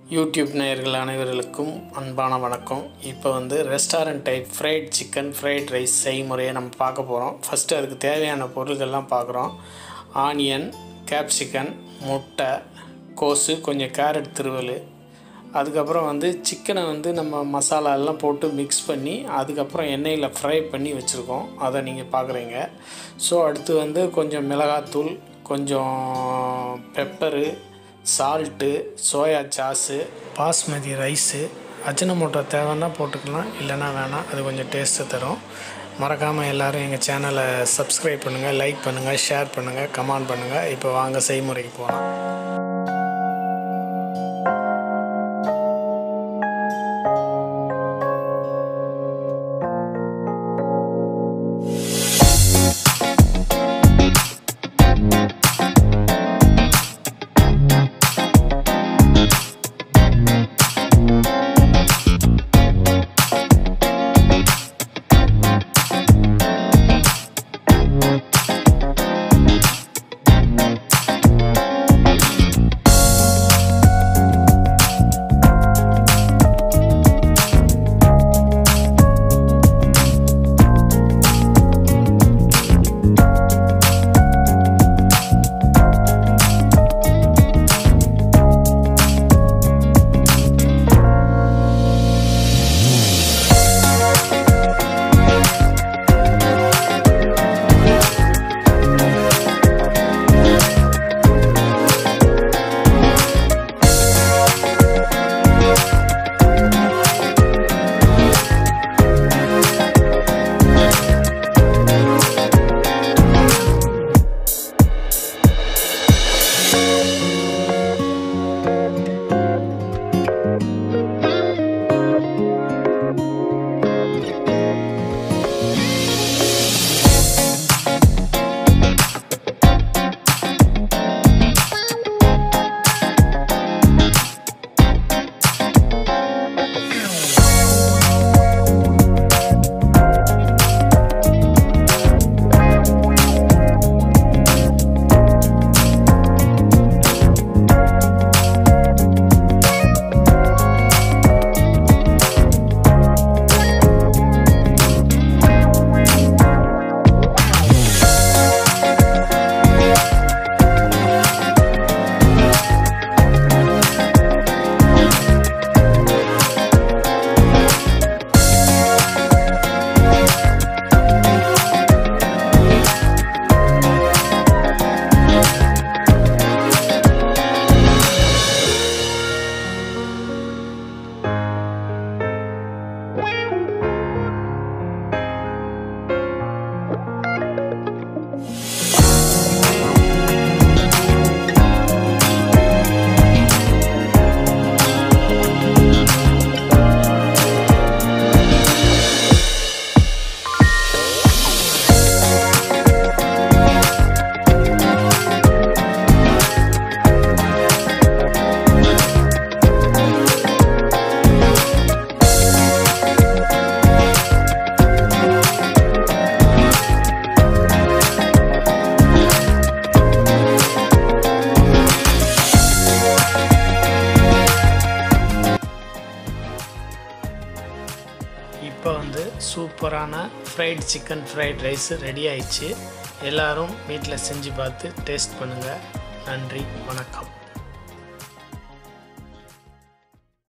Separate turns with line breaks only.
YouTube நேயர்கள் அனைவர்களுக்கும் அன்பான வணக்கம் இப்போ வந்து restaurant type fried chicken fried rice செய்முறையை நம்ம பார்க்க போகிறோம் ஃபஸ்ட்டு அதுக்கு தேவையான பொருள்கள்லாம் பார்க்குறோம் ஆனியன் கேப்சிகன் முட்டை கோஸு கொஞ்சம் கேரட் திருவல் அதுக்கப்புறம் வந்து சிக்கனை வந்து நம்ம மசாலா எல்லாம் போட்டு மிக்ஸ் பண்ணி அதுக்கப்புறம் எண்ணெயில் ஃப்ரை பண்ணி வச்சுருக்கோம் அதை நீங்கள் பார்க்குறீங்க ஸோ அடுத்து வந்து கொஞ்சம் மிளகாத்தூள் கொஞ்சம் pepper salt soya sauce basmati rice Ajinomoto தேவைன்னா போட்டுக்கலாம் இல்லைன்னா வேணாம் அது கொஞ்சம் டேஸ்ட்டு தரும் மறக்காமல் எல்லோரும் எங்கள் சேனலை சப்ஸ்கிரைப் பண்ணுங்கள் லைக் பண்ணுங்கள் ஷேர் பண்ணுங்கள் கமெண்ட் பண்ணுங்கள் இப்போ வாங்க செய்முறைக்கு போகலாம் இப்போ வந்து சூப்பரான fried chicken fried rice ready ஆயிடுச்சு எல்லோரும் வீட்டில் செஞ்சு பார்த்து டேஸ்ட் பண்ணுங்கள் நன்றி வணக்கம்